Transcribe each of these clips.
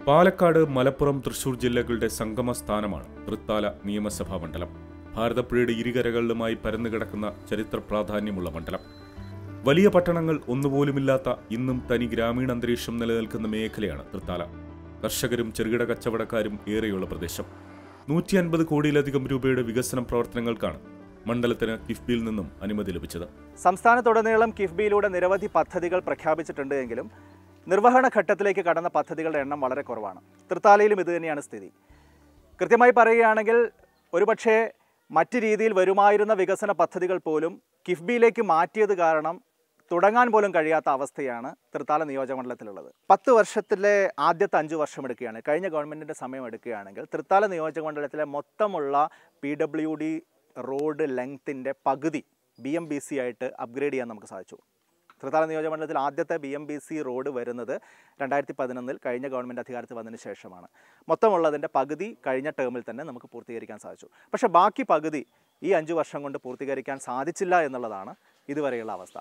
പാലക്കാട് മലപ്പുറം തൃശൂർ ജില്ലകളുടെ സംഗമ സ്ഥാനമാണ് തൃത്താല നിയമസഭാ മണ്ഡലം ഭാരതപ്പുഴയുടെ ഇരുകരകളിലുമായി പരന്നുകിടക്കുന്ന ചരിത്ര പ്രാധാന്യമുള്ള മണ്ഡലം വലിയ പട്ടണങ്ങൾ ഒന്നുപോലുമില്ലാത്ത ഇന്നും തനി ഗ്രാമീണ അന്തരീക്ഷം നിലനിൽക്കുന്ന മേഖലയാണ് തൃത്താല കർഷകരും ചെറുകിട കച്ചവടക്കാരും ഏറെയുള്ള പ്രദേശം നൂറ്റി അൻപത് കോടിയിലധികം രൂപയുടെ വികസന പ്രവർത്തനങ്ങൾക്കാണ് മണ്ഡലത്തിന് കിഫ്ബിയിൽ നിന്നും അനുമതി ലഭിച്ചത് സംസ്ഥാനത്തുടനീളം കിഫ്ബിയിലൂടെ നിരവധി പദ്ധതികൾ പ്രഖ്യാപിച്ചിട്ടുണ്ട് എങ്കിലും നിർവഹണ ഘട്ടത്തിലേക്ക് കടന്ന പദ്ധതികളുടെ എണ്ണം വളരെ കുറവാണ് തൃത്താലയിലും ഇതുതന്നെയാണ് സ്ഥിതി കൃത്യമായി പറയുകയാണെങ്കിൽ ഒരുപക്ഷെ മറ്റ് രീതിയിൽ വരുമായിരുന്ന വികസന പദ്ധതികൾ പോലും കിഫ്ബിയിലേക്ക് മാറ്റിയത് കാരണം തുടങ്ങാൻ പോലും കഴിയാത്ത അവസ്ഥയാണ് തൃത്താല നിയോജകമണ്ഡലത്തിലുള്ളത് പത്ത് വർഷത്തിലെ ആദ്യത്തെ അഞ്ച് വർഷം എടുക്കുകയാണ് കഴിഞ്ഞ ഗവൺമെൻറ്റിൻ്റെ സമയം എടുക്കുകയാണെങ്കിൽ തൃത്താല നിയോജകമണ്ഡലത്തിലെ മൊത്തമുള്ള പി ഡബ്ല്യു ഡി റോഡ് ലെങ്ത്തിൻ്റെ പകുതി ബി എം ബി സി ആയിട്ട് അപ്ഗ്രേഡ് ചെയ്യാൻ നമുക്ക് സാധിച്ചു തൃത്താല നിയോജകമണ്ഡലത്തിൽ ആദ്യത്തെ B M B C road വരുന്നത് രണ്ടായിരത്തി പതിനൊന്നിൽ കഴിഞ്ഞ ഗവൺമെൻറ് അധികാരത്തിൽ വന്നതിന് ശേഷമാണ് മൊത്തമുള്ളതിൻ്റെ പകുതി കഴിഞ്ഞ ടേമിൽ തന്നെ നമുക്ക് പൂർത്തീകരിക്കാൻ സാധിച്ചു പക്ഷേ ബാക്കി പകുതി ഈ അഞ്ച് വർഷം കൊണ്ട് പൂർത്തീകരിക്കാൻ സാധിച്ചില്ല എന്നുള്ളതാണ് ഇതുവരെയുള്ള അവസ്ഥ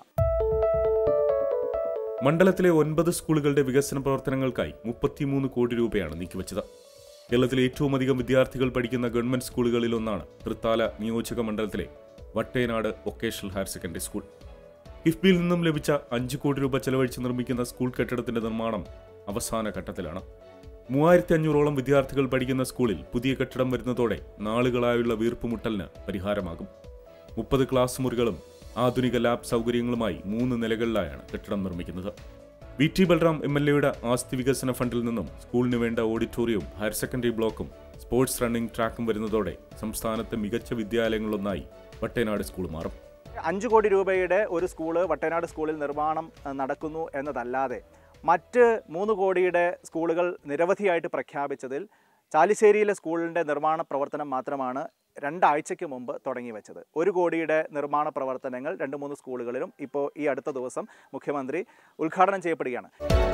മണ്ഡലത്തിലെ ഒൻപത് സ്കൂളുകളുടെ വികസന പ്രവർത്തനങ്ങൾക്കായി മുപ്പത്തിമൂന്ന് കോടി രൂപയാണ് നീക്കിവച്ചത് കേരളത്തിലെ ഏറ്റവും അധികം വിദ്യാർത്ഥികൾ പഠിക്കുന്ന ഗവൺമെന്റ് സ്കൂളുകളിലൊന്നാണ് തൃത്താല നിയോജക മണ്ഡലത്തിലെ Vattenad vocational higher secondary school കിഫ്ബിയിൽ നിന്നും ലഭിച്ച അഞ്ച് കോടി രൂപ ചെലവഴിച്ച് നിർമ്മിക്കുന്ന സ്കൂൾ കെട്ടിടത്തിന്റെ നിർമ്മാണം അവസാന ഘട്ടത്തിലാണ് മൂവായിരത്തി അഞ്ഞൂറോളം വിദ്യാർത്ഥികൾ പഠിക്കുന്ന സ്കൂളിൽ പുതിയ കെട്ടിടം വരുന്നതോടെ നാളുകളായുള്ള വീർപ്പുമുട്ടലിന് പരിഹാരമാകും മുപ്പത് ക്ലാസ് മുറികളും ആധുനിക ലാബ് സൗകര്യങ്ങളുമായി മൂന്ന് നിലകളിലായാണ് കെട്ടിടം നിർമ്മിക്കുന്നത് V T Balram M L എയുടെ ആസ്തി വികസന ഫണ്ടിൽ നിന്നും സ്കൂളിന് വേണ്ട ഓഡിറ്റോറിയവും ഹയർ സെക്കൻഡറി ബ്ലോക്കും സ്പോർട്സ് റണ്ണിംഗ് ട്രാക്കും വരുന്നതോടെ സംസ്ഥാനത്തെ മികച്ച വിദ്യാലയങ്ങളിലൊന്നായി വട്ടേനാട് സ്കൂൾ മാറും അഞ്ച് കോടി രൂപയുടെ ഒരു സ്കൂള് വട്ടനാട് സ്കൂളിൽ നിർമ്മാണം അഹ്, നടക്കുന്നു എന്നതല്ലാതെ മറ്റ് മൂന്ന് കോടിയുടെ സ്കൂളുകൾ നിരവധിയായിട്ട് പ്രഖ്യാപിച്ചതിൽ ചാലിശ്ശേരിയിലെ സ്കൂളിൻ്റെ നിർമ്മാണ പ്രവർത്തനം മാത്രമാണ് രണ്ടാഴ്ചയ്ക്ക് മുമ്പ് തുടങ്ങി വെച്ചത് ഒരു കോടിയുടെ നിർമ്മാണ പ്രവർത്തനങ്ങൾ രണ്ട് മൂന്ന് സ്കൂളുകളിലും ഇപ്പോൾ ഈ അടുത്ത ദിവസം മുഖ്യമന്ത്രി ഉദ്ഘാടനം ചെയ്യപ്പെടുകയാണ്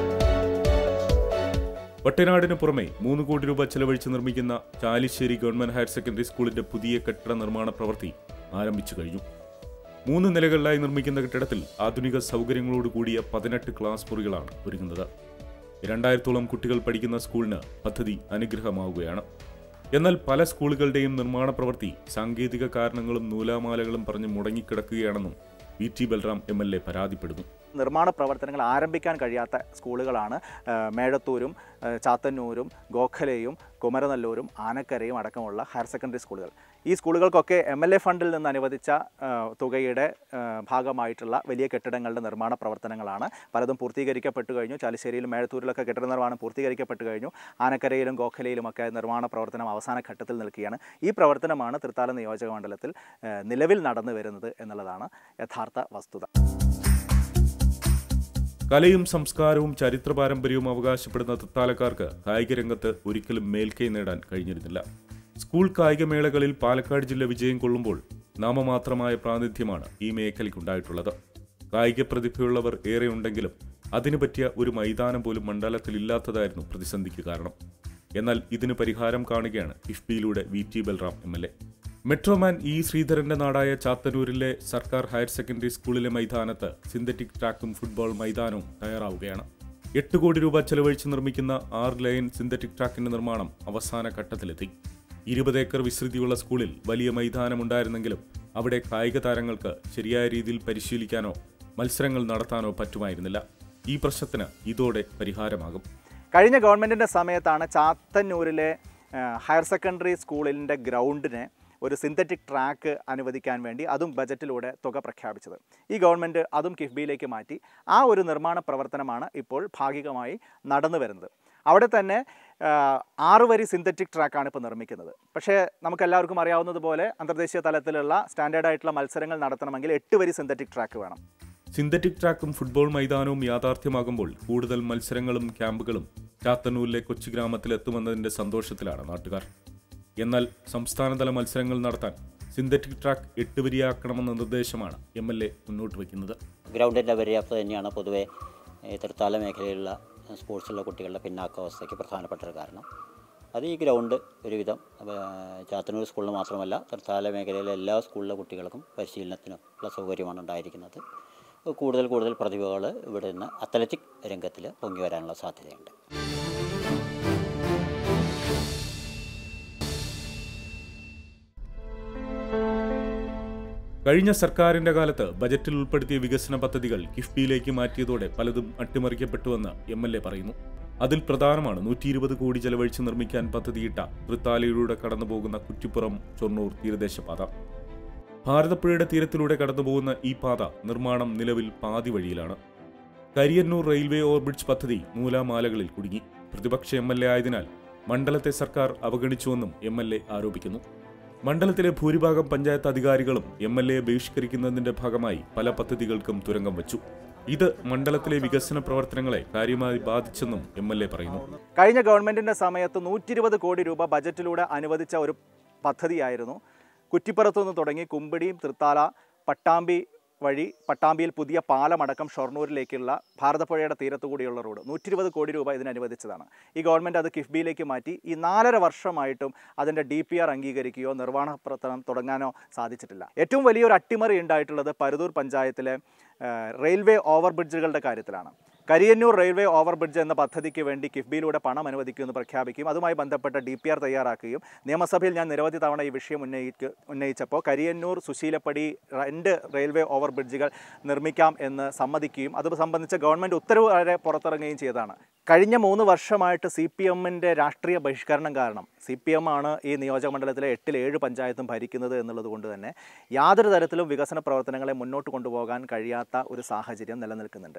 വട്ടനാടിന് പുറമെ മൂന്ന് കോടി രൂപ ചെലവഴിച്ച് നിർമ്മിക്കുന്ന ചാലിശ്ശേരി ഗവൺമെന്റ് ഹയർ സെക്കൻഡറി സ്കൂളിന്റെ പുതിയ കെട്ടിട നിർമ്മാണ പ്രവൃത്തി ആരംഭിച്ചു കഴിഞ്ഞു മൂന്ന് നിലകളിലായി നിർമ്മിക്കുന്ന കെട്ടിടത്തിൽ ആധുനിക സൗകര്യങ്ങളോട് കൂടിയ പതിനെട്ട് ക്ലാസ് മുറികളാണ് ഒരുങ്ങുന്നത് രണ്ടായിരത്തോളം കുട്ടികൾ പഠിക്കുന്ന സ്കൂളിന് പദ്ധതി അനുഗ്രഹമാവുകയാണ് എന്നാൽ പല സ്കൂളുകളുടെയും നിർമ്മാണ പ്രവൃത്തി സാങ്കേതിക കാരണങ്ങളും നൂലാമാലകളും പറഞ്ഞ് മുടങ്ങിക്കിടക്കുകയാണെന്നും V T Balram M L A പരാതിപ്പെടുന്നു നിർമ്മാണ പ്രവർത്തനങ്ങൾ ആരംഭിക്കാൻ കഴിയാത്ത സ്കൂളുകളാണ് ആ, മേഴത്തൂരും ആ, ചാത്തന്നൂരും ഗോഖലയും കുമരനല്ലൂരും ആനക്കരയും അടക്കമുള്ള ഹയർ സെക്കൻഡറി സ്കൂളുകൾ ഈ സ്കൂളുകൾക്കൊക്കെ എം എൽ എ ഫണ്ടിൽ നിന്ന് അനുവദിച്ച ആ, തുകയുടെ ആ, ഭാഗമായിട്ടുള്ള വലിയ കെട്ടിടങ്ങളുടെ നിർമ്മാണ പ്രവർത്തനങ്ങളാണ് പലതും പൂർത്തീകരിക്കപ്പെട്ടു കഴിഞ്ഞു ചാലിശ്ശേരിയിലും മേഴത്തൂരിലൊക്കെ കെട്ടിട നിർമ്മാണം പൂർത്തീകരിക്കപ്പെട്ടു കഴിഞ്ഞു ആനക്കരയിലും ഗോഖലയിലുമൊക്കെ നിർമ്മാണ പ്രവർത്തനം അവസാന ഘട്ടത്തിൽ നിൽക്കുകയാണ് ഈ പ്രവർത്തനമാണ് തൃത്താല നിയോജക മണ്ഡലത്തിൽ ആ, നിലവിൽ നടന്നു വരുന്നത് എന്നുള്ളതാണ് യഥാർത്ഥ വസ്തുത കലയും സംസ്കാരവും ചരിത്ര പാരമ്പര്യവും അവകാശപ്പെടുന്ന തത്താലക്കാർക്ക് കായിക രംഗത്ത് ഒരിക്കലും മേൽക്കൈ നേടാൻ കഴിഞ്ഞിരുന്നില്ല സ്കൂൾ കായികമേളകളിൽ പാലക്കാട് ജില്ല വിജയം കൊള്ളുമ്പോൾ നാമമാത്രമായ പ്രാതിനിധ്യമാണ് ഈ മേഖലയ്ക്കുണ്ടായിട്ടുള്ളത് കായിക പ്രതിഭയുള്ളവർ ഏറെയുണ്ടെങ്കിലും അതിനു പറ്റിയ ഒരു മൈതാനം പോലും മണ്ഡലത്തിലില്ലാത്തതായിരുന്നു പ്രതിസന്ധിക്ക് കാരണം എന്നാൽ ഇതിന് പരിഹാരം കാണുകയാണ് കിഫ്ബിയിലൂടെ V T Balram M L A metro man E ശ്രീധരന്റെ നാടായ ചാത്തന്നൂരിലെ സർക്കാർ ഹയർ സെക്കൻഡറി സ്കൂളിലെ മൈതാനത്ത് സിന്തറ്റിക് ട്രാക്കും ഫുട്ബോൾ മൈതാനവും തയ്യാറാവുകയാണ് എട്ട് കോടി രൂപ ചെലവഴിച്ച് നിർമ്മിക്കുന്ന ആറ് ലൈൻ സിന്തറ്റിക് ട്രാക്കിന്റെ നിർമ്മാണം അവസാന ഘട്ടത്തിലെത്തി ഇരുപത് ഏക്കർ വിസ്തൃതിയുള്ള സ്കൂളിൽ വലിയ മൈതാനമുണ്ടായിരുന്നെങ്കിലും അവിടെ കായിക താരങ്ങൾക്ക് ശരിയായ രീതിയിൽ പരിശീലിക്കാനോ മത്സരങ്ങൾ നടത്താനോ പറ്റുമായിരുന്നില്ല ഈ പ്രശ്നത്തിന് ഇതോടെ പരിഹാരമാകും കഴിഞ്ഞ ഗവൺമെൻറ്റിൻ്റെ സമയത്താണ് ചാത്തന്നൂരിലെ ആ, ഹയർ സെക്കൻഡറി സ്കൂളിൻ്റെ ഗ്രൗണ്ടിന് ഒരു സിന്തറ്റിക് ട്രാക്ക് അനുവദിക്കാൻ വേണ്ടി അതും ബജറ്റിലൂടെ തുക പ്രഖ്യാപിച്ചത് ഈ ഗവൺമെൻറ് അതും കിഫ്ബിയിലേക്ക് മാറ്റി ആ ഒരു നിർമ്മാണ പ്രവർത്തനമാണ് ഇപ്പോൾ ഭാഗികമായി നടന്നു വരുന്നത് അവിടെ തന്നെ ആ, ആറ് വരി സിന്തറ്റിക് ട്രാക്കാണ് ഇപ്പോൾ നിർമ്മിക്കുന്നത് പക്ഷേ നമുക്കെല്ലാവർക്കും അറിയാവുന്നതുപോലെ അന്തർദേശീയ തലത്തിലുള്ള സ്റ്റാൻഡേർഡ് ആയിട്ടുള്ള മത്സരങ്ങൾ നടത്തണമെങ്കിൽ എട്ട് വരി സിന്തറ്റിക് ട്രാക്ക് വേണം സിന്തറ്റിക് ട്രാക്കും ഫുട്ബോൾ മൈതാനവും യാഥാർത്ഥ്യമാകുമ്പോൾ കൂടുതൽ മത്സരങ്ങളും ക്യാമ്പുകളും ചാത്തന്നൂരിലെ കൊച്ചു ഗ്രാമത്തിൽ എത്തുമെന്നതിന്റെ സന്തോഷത്തിലാണ് നാട്ടുകാർ എന്നാൽ സംസ്ഥാനതല മത്സരങ്ങൾ നടത്താൻ സിന്തറ്റിക് ട്രാക്ക് എട്ട് വരിയാക്കണമെന്ന നിർദ്ദേശമാണ് എം എൽ എ മുന്നോട്ട് വയ്ക്കുന്നത് ഗ്രൗണ്ടിൻ്റെ പര്യാപ്തത തന്നെയാണ് പൊതുവെ ഈ തൃത്താല മേഖലയിലുള്ള സ്പോർട്സിലുള്ള കുട്ടികളുടെ പിന്നാക്കാവസ്ഥയ്ക്ക് പ്രധാനപ്പെട്ട ഒരു കാരണം അത് ഈ ഗ്രൗണ്ട് ഒരുവിധം ആ, ചാത്തന്നൂർ സ്കൂളിൽ മാത്രമല്ല തൃത്താല മേഖലയിലെ എല്ലാ സ്കൂളിലെ കുട്ടികൾക്കും പരിശീലനത്തിനും ഉള്ള സൗകര്യമാണ് ഉണ്ടായിരിക്കുന്നത് കൂടുതൽ കൂടുതൽ പ്രതിഭകൾ ഇവിടെ നിന്ന് അത്ലറ്റിക് രംഗത്തിൽ പൊങ്ങി വരാനുള്ള സാധ്യതയുണ്ട് കഴിഞ്ഞ സർക്കാരിന്റെ കാലത്ത് ബജറ്റിൽ ഉൾപ്പെടുത്തിയ വികസന പദ്ധതികൾ കിഫ്ബിയിലേക്ക് മാറ്റിയതോടെ പലതും അട്ടിമറിക്കപ്പെട്ടുവെന്ന് എം എൽ എ പറയുന്നു അതിൽ പ്രധാനമാണ് നൂറ്റി ഇരുപത് കോടി ചെലവഴിച്ച് നിർമ്മിക്കാൻ പദ്ധതിയിട്ട തൃത്താലയിലൂടെ കടന്നുപോകുന്ന കുറ്റിപ്പുറം ഷൊർണൂർ തീരദേശപാത ഭാരതപ്പുഴയുടെ തീരത്തിലൂടെ കടന്നുപോകുന്ന ഈ പാത നിർമ്മാണം നിലവിൽ പാതി വഴിയിലാണ് കരിയന്നൂർ റെയിൽവേ ഓവർബ്രിഡ്ജ് പദ്ധതി നൂലാമാലകളിൽ കുടുങ്ങി പ്രതിപക്ഷ എം എൽ എ ആയതിനാൽ മണ്ഡലത്തെ സർക്കാർ അവഗണിച്ചുവെന്നും എം എൽ എ ആരോപിക്കുന്നു മണ്ഡലത്തിലെ ഭൂരിഭാഗം പഞ്ചായത്ത് അധികാരികളും എം എൽ എ ബഹിഷ്കരിക്കുന്നതിന്റെ ഭാഗമായി പല പദ്ധതികൾക്കും തുരങ്കം വച്ചു ഇത് മണ്ഡലത്തിലെ വികസന പ്രവർത്തനങ്ങളെ കാര്യമായി ബാധിച്ചെന്നും എം എൽ എ പറയുന്നു കഴിഞ്ഞ ഗവൺമെന്റിന്റെ സമയത്ത് നൂറ്റി ഇരുപത് കോടി രൂപ ബജറ്റിലൂടെ അനുവദിച്ച ഒരു പദ്ധതിയായിരുന്നു കുറ്റിപ്പുറത്തു നിന്ന് തുടങ്ങി കുമ്പിടിയും തൃത്താല പട്ടാമ്പി വഴി പട്ടാമ്പിയിൽ പുതിയ പാലമടക്കം ഷൊർണൂരിലേക്കുള്ള ഭാരതപ്പുഴയുടെ തീരത്തുകൂടിയുള്ള റോഡ് നൂറ്റി ഇരുപത് കോടി രൂപ ഇതിന് അനുവദിച്ചതാണ് ഈ ഗവൺമെൻറ് അത് കിഫ്ബിയിലേക്ക് മാറ്റി ഈ നാലര വർഷമായിട്ടും അതിൻ്റെ ഡി പി ആർ അംഗീകരിക്കുകയോ നിർവ്വഹണ പ്രവർത്തനം തുടങ്ങാനോ സാധിച്ചിട്ടില്ല ഏറ്റവും വലിയൊരു അട്ടിമറി ഉണ്ടായിട്ടുള്ളത് പരുതൂർ പഞ്ചായത്തിലെ ആ, റെയിൽവേ ഓവർബ്രിഡ്ജുകളുടെ കാര്യത്തിലാണ് കരിയന്നൂർ റെയിൽവേ ഓവർബ്രിഡ്ജ് എന്ന പദ്ധതിക്ക് വേണ്ടി കിഫ്ബിയിലൂടെ പണം അനുവദിക്കുമെന്ന് പ്രഖ്യാപിക്കുകയും അതുമായി ബന്ധപ്പെട്ട ഡി പി ആർ തയ്യാറാക്കുകയും നിയമസഭയിൽ ഞാൻ നിരവധി തവണ ഈ വിഷയം ഉന്നയിക്ക് ഉന്നയിച്ചപ്പോൾ കരിയന്നൂർ സുശീലപ്പടി രണ്ട് റെയിൽവേ ഓവർബ്രിഡ്ജുകൾ നിർമ്മിക്കാം എന്ന് സമ്മതിക്കുകയും അത് സംബന്ധിച്ച ഗവൺമെൻറ് ഉത്തരവ് വരെ പുറത്തിറങ്ങുകയും ചെയ്തതാണ് കഴിഞ്ഞ മൂന്ന് വർഷമായിട്ട് സി പി എമ്മിൻ്റെ രാഷ്ട്രീയ ബഹിഷ്കരണം കാരണം സി പി എം ആണ് ഈ നിയോജക മണ്ഡലത്തിലെ എട്ടിൽ ഏഴ് പഞ്ചായത്തും ഭരിക്കുന്നത് എന്നുള്ളത് കൊണ്ട് തന്നെ യാതൊരു തരത്തിലും വികസന പ്രവർത്തനങ്ങളെ മുന്നോട്ട് കൊണ്ടുപോകാൻ കഴിയാത്ത ഒരു സാഹചര്യം നിലനിൽക്കുന്നുണ്ട്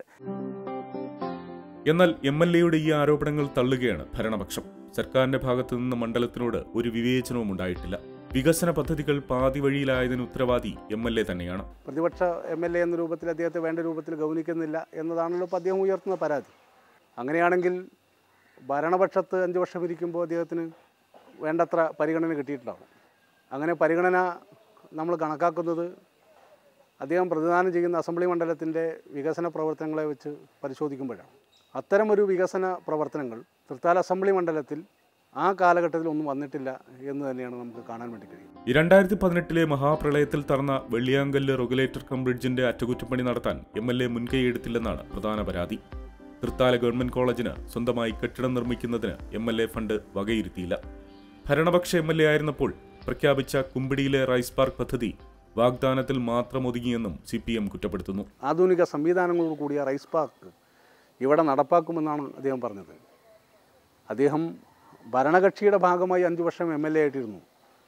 എന്നാൽ എം എൽ എയുടെ ഈ ആരോപണങ്ങൾ തള്ളുകയാണ് ഭരണപക്ഷം സർക്കാരിന്റെ ഭാഗത്തു നിന്ന് മണ്ഡലത്തിനോട് ഒരു വിവേചനവും ഉണ്ടായിട്ടില്ല വികസന പദ്ധതികൾ പാതി വഴിയിലായതിന് ഉത്തരവാദി എം എൽ എ തന്നെയാണ് പ്രതിപക്ഷ എം എൽ എ എന്ന രൂപത്തിൽ അദ്ദേഹത്തെ വേണ്ട രൂപത്തിൽ ഗൗനിക്കുന്നില്ല എന്നതാണല്ലോ ഇപ്പോൾ അദ്ദേഹം ഉയർത്തുന്ന പരാതി അങ്ങനെയാണെങ്കിൽ ഭരണപക്ഷത്ത് അഞ്ച് വർഷം ഇരിക്കുമ്പോൾ അദ്ദേഹത്തിന് വേണ്ടത്ര പരിഗണന കിട്ടിയിട്ടുണ്ടാവും അങ്ങനെ പരിഗണന നമ്മൾ കണക്കാക്കുന്നത് അദ്ദേഹം പ്രതിദാനം ചെയ്യുന്ന അസംബ്ലി മണ്ഡലത്തിൻ്റെ വികസന പ്രവർത്തനങ്ങളെ വെച്ച് പരിശോധിക്കുമ്പോഴാണ് അത്തരമൊരു വികസന പ്രവർത്തനങ്ങൾ തൃത്താല അസംബ്ലി മണ്ഡലത്തിൽ ആ കാലഘട്ടത്തിൽ ഒന്നും വന്നിട്ടില്ല എന്ന് തന്നെയാണ് നമുക്ക് കാണാൻ വേണ്ടി കഴിയും രണ്ടായിരത്തി പതിനെട്ടിലെ മഹാപ്രളയത്തിൽ തറന്ന വെള്ളിയാങ്കല്ല് റെഗുലേറ്റർ കം ബ്രിഡ്ജിന്റെ അറ്റകുറ്റപ്പണി നടത്താൻ എം എൽ എ മുൻകൈയെടുത്തില്ലെന്നാണ് പ്രധാന പരാതി തൃത്താല ഗവൺമെന്റ് കോളേജിന് സ്വന്തമായി കെട്ടിടം നിർമ്മിക്കുന്നതിന് എം എൽ എ ഫണ്ട് വകയിരുത്തിയില്ല ഭരണപക്ഷ എം എൽ എ ആയിരുന്നപ്പോൾ പ്രഖ്യാപിച്ച കുമ്പിടിയിലെ റൈസ് പാർക്ക് പദ്ധതി വാഗ്ദാനത്തിൽ മാത്രം ഒതുങ്ങിയെന്നും സി പി എം കുറ്റപ്പെടുത്തുന്നു ആധുനിക സംവിധാനങ്ങളോട് കൂടിയ റൈസ് പാർക്ക് ഇവിടെ നടപ്പാക്കുമെന്നാണ് അദ്ദേഹം പറഞ്ഞത് അദ്ദേഹം ഭരണകക്ഷിയുടെ ഭാഗമായി അഞ്ച് വർഷം എം എൽ എ ആയിട്ടിരുന്നു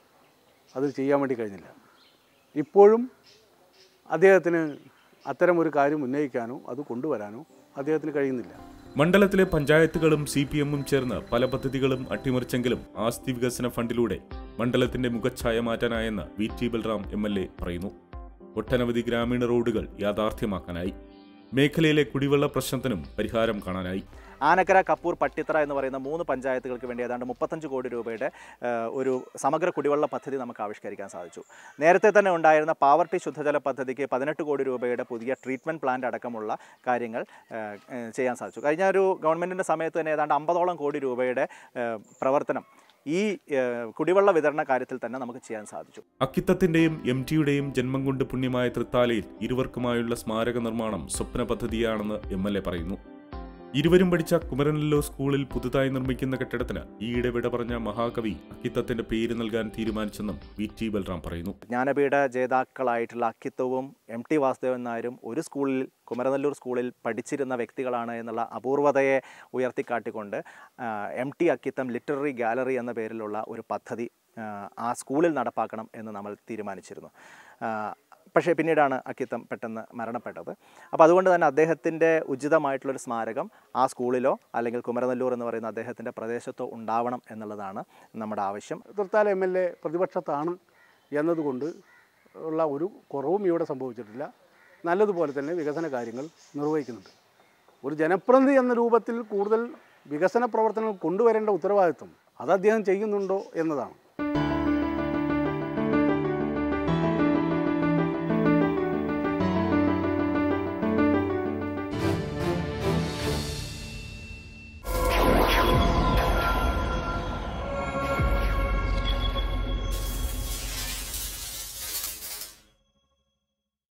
അത് ചെയ്യാൻ വേണ്ടി കഴിഞ്ഞില്ല ഇപ്പോഴും അദ്ദേഹത്തിന് അത്തരമൊരു കാര്യം ഉന്നയിക്കാനോ അത് കൊണ്ടുവരാനോ അദ്ദേഹത്തിന് കഴിയുന്നില്ല മണ്ഡലത്തിലെ പഞ്ചായത്തുകളും സി പി എമ്മും ചേർന്ന് പല പദ്ധതികളും അട്ടിമറിച്ചെങ്കിലും ആസ്തി വികസന ഫണ്ടിലൂടെ മണ്ഡലത്തിന്റെ മുഖച്ഛായ മാറ്റാനായെന്ന് V T Balram M L A പറയുന്നു ഒട്ടനവധി ഗ്രാമീണ റോഡുകൾ യാഥാർത്ഥ്യമാക്കാനായി മേഖലയിലെ കുടിവെള്ള പ്രശ്നത്തിനും പരിഹാരം കാണാനായി ആനക്കര കപ്പൂർ പട്ടിത്തറ എന്ന് പറയുന്ന മൂന്ന് പഞ്ചായത്തുകൾക്ക് വേണ്ടി ഏതാണ്ട് മുപ്പത്തഞ്ച് കോടി രൂപയുടെ ആ, ഒരു സമഗ്ര കുടിവെള്ള പദ്ധതി നമുക്ക് ആവിഷ്കരിക്കാൻ സാധിച്ചു നേരത്തെ തന്നെ ഉണ്ടായിരുന്ന പാവർട്ടി ശുദ്ധജല പദ്ധതിക്ക് പതിനെട്ട് കോടി രൂപയുടെ പുതിയ ട്രീറ്റ്മെൻറ്റ് പ്ലാന്റ് അടക്കമുള്ള കാര്യങ്ങൾ ആ, ആ, ചെയ്യാൻ സാധിച്ചു കഴിഞ്ഞ ഒരു ഗവൺമെൻറ്റിൻ്റെ സമയത്ത് തന്നെ ഏതാണ്ട് അമ്പതോളം കോടി രൂപയുടെ ആ, പ്രവർത്തനം ഈ ആ, കുടിവെള്ള വിതരണ കാര്യത്തിൽ തന്നെ നമുക്ക് ചെയ്യാൻ സാധിച്ചു അക്കിത്തത്തിന്റെയും എം ടിയുടെയും ജന്മം കൊണ്ട് പുണ്യമായ തൃത്താലയിൽ ഇരുവർക്കുമായുള്ള സ്മാരക നിർമ്മാണം സ്വപ്ന പദ്ധതിയാണെന്ന് എം എൽ എ പറയുന്നു ഇരുവരും പഠിച്ച കുമരനല്ലോ സ്കൂളിൽ പുതുതായി നിർമ്മിക്കുന്ന കെട്ടിടത്തിന് ഈയിടെ വിട പറഞ്ഞ മഹാകവി അക്കിത്തത്തിന്റെ പേര് നൽകാൻ തീരുമാനിച്ചെന്നും വി ടി ബൽറാം പറയുന്നു ജ്ഞാനപീഠ ജേതാക്കളായിട്ടുള്ള അക്കിത്തവും എം ടി വാസുദേവൻ നായരും ഒരു സ്കൂളിൽ കുമരനെല്ലൂർ സ്കൂളിൽ പഠിച്ചിരുന്ന വ്യക്തികളാണ് എന്നുള്ള അപൂർവതയെ ഉയർത്തിക്കാട്ടിക്കൊണ്ട് ആ, M T Akkitham literary gallery എന്ന പേരിലുള്ള ഒരു പദ്ധതി ആ, ആ സ്കൂളിൽ നടപ്പാക്കണം എന്ന് നമ്മൾ തീരുമാനിച്ചിരുന്നു ആ, പക്ഷേ പിന്നീടാണ് അക്കിത്തം പെട്ടെന്ന് മരണപ്പെട്ടത് അപ്പോൾ അതുകൊണ്ട് തന്നെ അദ്ദേഹത്തിൻ്റെ ഉചിതമായിട്ടുള്ളൊരു സ്മാരകം ആ സ്കൂളിലോ അല്ലെങ്കിൽ കുമരനെല്ലൂർ എന്ന് പറയുന്ന അദ്ദേഹത്തിൻ്റെ പ്രദേശത്തോ ഉണ്ടാവണം എന്നുള്ളതാണ് നമ്മുടെ ആവശ്യം തൃത്താല എം എൽ എ പ്രതിപക്ഷത്താണ് എന്നതുകൊണ്ട് ഉള്ള ഒരു കുറവും ഇവിടെ സംഭവിച്ചിട്ടില്ല നല്ലതുപോലെ തന്നെ വികസന കാര്യങ്ങൾ നിർവഹിക്കുന്നുണ്ട് ഒരു ജനപ്രതിനിധി എന്ന രൂപത്തിൽ കൂടുതൽ വികസന പ്രവർത്തനങ്ങൾ കൊണ്ടുവരേണ്ട ഉത്തരവാദിത്വം അത് അദ്ദേഹം ചെയ്യുന്നുണ്ടോ എന്നതാണ്